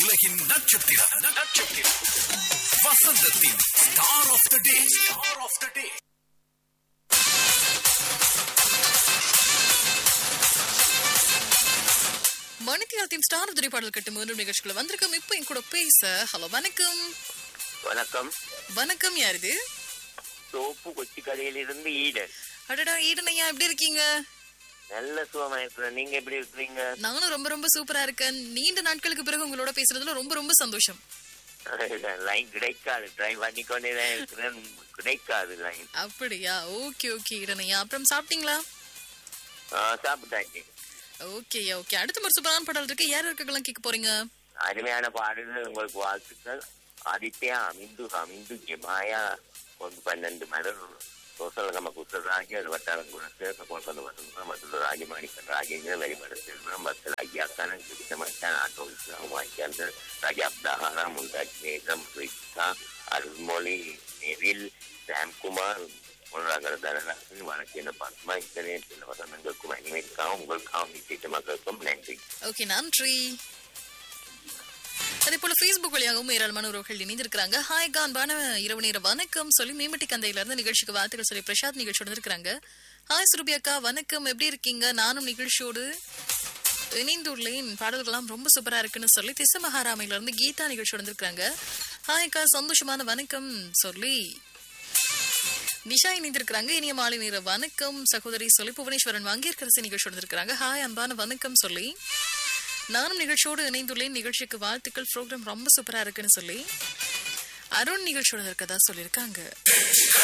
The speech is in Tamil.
உலகின் நட்சத்திரம் நட்சத்திரம் வசந்தத்தின் star of the day star of the day மணித்தியாலத்தின் ஸ்டார் துணை பாடல் கட்டும் மூன்று நிகழ்ச்சிகள் வந்திருக்கோம் இப்போ என் கூட பேச ஹலோ வணக்கம் வணக்கம் வணக்கம் யார் இது சோப்பு கொச்சி கடையிலிருந்து ஈடன் அடடா ஈடனையா எப்படி இருக்கீங்க நல்ல சுகமா இருக்கிறேன் நீங்க எப்படி இருக்கிறீங்க நானும் ரொம்ப ரொம்ப சூப்பரா இருக்கேன் நீண்ட நாட்களுக்கு பிறகு உங்களோட பேசுறதுல ரொம்ப ரொம்ப சந்தோஷம் லைன் கிடைக்காது ட்ரை பண்ணிக்கொண்டே தான் இருக்கிறேன் கிடைக்காது லைன் அப்படியா ஓகே ஓகே ஈடனையா அப்புறம் சாப்பிட்டீங்களா சாப்பிட்டாச்சு ஓகே ஓகே அடுத்த ஒரு சூப்பரான பாடல் இருக்கு யார் இருக்கலாம் கேட்க போறீங்க அருமையான பாடல்கள் உங்களுக்கு வாழ்த்துக்கள் ஆதித்யா அமிந்து அமிந்து ஜெமாயா ಒಂದು ಪನ್ನెండు ಮರರು ಸೋಸಲಗಮ ಕುಸರಾಗಿ ಅದು ವಟ್ಟಾಳಂ ಗುಣಕ್ಕೆ ಸಕೊಂಡು ವಸಂತ ಮತ್ತು ರಾಜಮಾಣಿಕ ರಾಜೇಂದ್ರ ವೆರಿಬಡಿಸಿದ್ರು ಮತ್ತು ರಾಜ್ಯಾಕಾನ ಕೃಷ್ಣ ಮಟ್ಟಾನ ಆಟೋ ವಾಕ್ಯಾಂತ ರಾಜಾಬ್ದಾಹಾರ ಮುಂತಾಜ್ ಮೇಘಂ ರಿಕ್ಸಾ ಅರುಳ್ಮೊಳಿ ನೆವಿಲ್ ಶ್ಯಾಮ್ ಕುಮಾರ್ உலகர தனலட்சுமி வழக்கின பத்மா இத்தனை சில வசனங்களுக்கும் அனிமேற்காவும் உங்களுக்காகவும் நிச்சயித்த மக்களுக்கும் நன்றி ஓகே நன்றி அதே போல Facebook வழியாகவும் ஏராளமான உறவுகள் இணைந்திருக்கிறாங்க ஹாய் கான்பான இரவு நேர வணக்கம் சொல்லி மேம்பட்டி கந்தையில இருந்து நிகழ்ச்சிக்கு வாழ்த்துக்கள் சொல்லி பிரசாத் நிகழ்ச்சியோட இருக்கிறாங்க ஹாய் சுரபி அக்கா வணக்கம் எப்படி இருக்கீங்க நானும் நிகழ்ச்சியோடு இணைந்துள்ளேன் பாடல்கள்லாம் ரொம்ப சூப்பரா இருக்குன்னு சொல்லி திச மகாராமையில இருந்து கீதா நிகழ்ச்சியோட இருந்திருக்காங்க ஹாய் அக்கா சந்தோஷமான வணக்கம் சொல்லி நிஷா இணைந்திருக்கிறாங்க இனிய மாலை நேர வணக்கம் சகோதரி சொல்லி புவனேஸ்வரன் வாங்கியிருக்கரசி நிகழ்ச்சியோட இருந்திருக்கிறாங்க ஹாய் அன்பான வணக்கம் சொல்லி நானும் நிகழ்ச்சியோடு இணைந்துள்ளேன் நிகழ்ச்சிக்கு வாழ்த்துக்கள் ப்ரோக்ராம் ரொம்ப சூப்பரா இருக்குன்னு சொல்லி அருண் நிகழ்ச்சியோட இருக்கதா சொல்லியிருக்காங்க